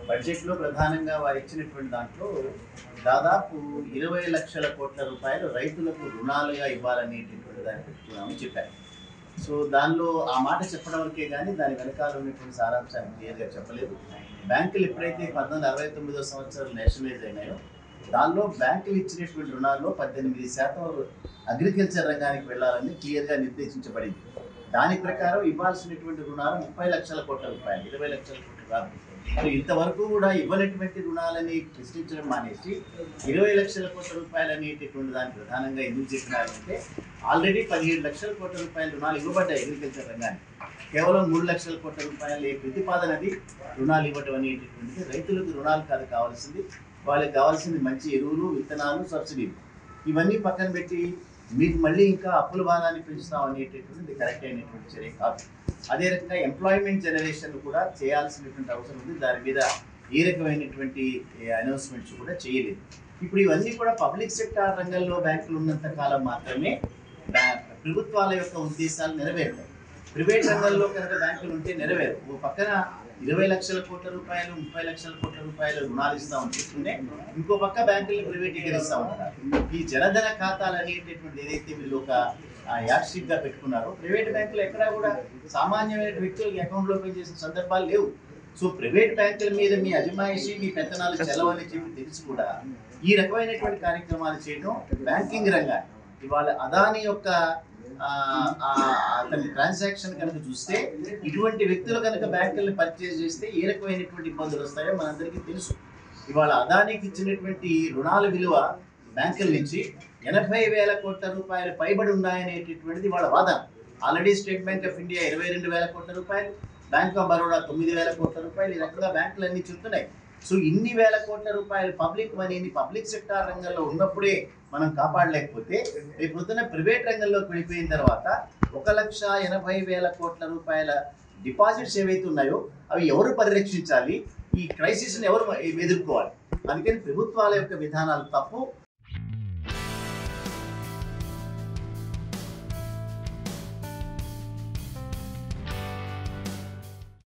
బడ్జెట్లో ప్రధానంగా వారు ఇచ్చినటువంటి దాంట్లో దాదాపు ఇరవై లక్షల కోట్ల రూపాయలు రైతులకు రుణాలుగా ఇవ్వాలనేటటువంటి దాన్ని పెట్టుకున్నామని చెప్పారు సో దానిలో ఆ మాట చెప్పడం వరకే కానీ దాని వెనకాల ఉన్నటువంటి సారాంశాన్ని క్లియర్గా చెప్పలేదు బ్యాంకులు ఎప్పుడైతే పంతొమ్మిది అరవై తొమ్మిదో సంవత్సరాలు నేషనలైజ్ అయినాయో దానిలో బ్యాంకులు ఇచ్చినటువంటి రుణాల్లో పద్దెనిమిది శాతం అగ్రికల్చర్ రంగానికి వెళ్ళాలని క్లియర్గా నిర్దేశించబడింది దాని ప్రకారం ఇవ్వాల్సినటువంటి రుణాలు ముప్పై లక్షల కోట్ల రూపాయలు ఇరవై లక్షల కోట్ల కాదు మరి ఇంతవరకు కూడా ఇవ్వనటువంటి రుణాలని ప్రశ్నించడం మానేసి ఇరవై లక్షల కోట్ల రూపాయలు అనేటటువంటి దాన్ని ప్రధానంగా ఎందుకు చెప్పినారంటే ఆల్రెడీ పదిహేడు లక్షల కోట్ల రూపాయల రుణాలు ఇవ్వబడ్డాయి అగ్రికల్చర్ రంగానికి కేవలం మూడు లక్షల కోట్ల రూపాయల ప్రతిపాదనది రుణాలు ఇవ్వడం అనేటటువంటిది రైతులకు రుణాలు కాదు కావాల్సింది వాళ్ళకి కావాల్సింది మంచి ఎరువులు విత్తనాలు సబ్సిడీలు ఇవన్నీ పక్కన పెట్టి మీకు మళ్ళీ ఇంకా అప్పుల భారాన్ని పెంచుతాం అనేటటువంటిది కరెక్ట్ అయినటువంటి చర్య కాదు అదే రకంగా ఎంప్లాయ్మెంట్ జనరేషన్ కూడా చేయాల్సినటువంటి అవసరం ఉంది దాని మీద ఏ రకమైనటువంటి అనౌన్స్మెంట్స్ కూడా చేయలేదు ఇప్పుడు ఇవన్నీ కూడా పబ్లిక్ సెక్టార్ రంగంలో బ్యాంకులు ఉన్నంత కాలం మాత్రమే బ్యా- ప్రభుత్వాల యొక్క ఉద్దేశాలు నెరవేరుతాయి ప్రైవేట్ రంగంలో కనుక బ్యాంకులు ఉంటే నెరవేరు ఓ పక్కన ఇరవై లక్షల కోట్ల రూపాయలు ముప్పై లక్షల కోట్ల రూపాయలు రుణాలు ఇస్తామని చెప్తూనే ఇంకో పక్క బ్యాంకులు ప్రైవేటీకరిస్తా ఉంటారు ఈ జనధన ఖాతాలు అనేటటువంటి ఏదైతే మీరు ఒక యాక్షిక్ గా పెట్టుకున్నారో ప్రైవేట్ బ్యాంకులు ఎక్కడా కూడా సామాన్యమైన వ్యక్తులకి అకౌంట్ ఓపెన్ చేసిన సందర్భాలు లేవు సో ప్రైవేట్ బ్యాంకుల మీద మీ అజమాయిషి మీ పెత్తనాలు చెలవని చెప్పి తెలిసి కూడా ఈ రకమైనటువంటి కార్యక్రమాలు చేయడం బ్యాంకింగ్ రంగాన్ని ఇవాళ అదాని యొక్క ఆ, ఆ, అతని ట్రాన్సాక్షన్ కనుక చూస్తే ఇటువంటి వ్యక్తులు కనుక బ్యాంకుల్ని పర్చేజ్ చేస్తే ఏ రకమైనటువంటి ఇబ్బందులు వస్తాయో మనందరికీ తెలుసు ఇవాళ అదానికి ఇచ్చినటువంటి రుణాల విలువ బ్యాంకుల నుంచి ఎనభై వేల కోట్ల రూపాయలు పైబడి ఉన్నాయనేటటువంటిది వాళ్ళ వాదన already State Bank of India ఇరవై రెండు వేల కోట్ల రూపాయలు బ్యాంక్ ఆఫ్ బరోడా తొమ్మిది వేల కోట్ల రూపాయలు ఈ రకంగా బ్యాంకులు అన్ని చెప్తున్నాయి సో ఇన్ని వేల కోట్ల రూపాయలు పబ్లిక్ మనీని పబ్లిక్ సెక్టార్ రంగంలో ఉన్నప్పుడే మనం కాపాడలేకపోతే రేపు పొద్దున ప్రైవేట్ రంగంలోకి వెళ్ళిపోయిన తర్వాత ఒక లక్ష ఎనభై వేల కోట్ల రూపాయల డిపాజిట్స్ ఏవైతే ఉన్నాయో అవి ఎవరు పరిరక్షించాలి ఈ క్రైసిస్ని ఎవరు ఎదుర్కోవాలి అందుకని ప్రభుత్వాల యొక్క విధానాలు తప్పు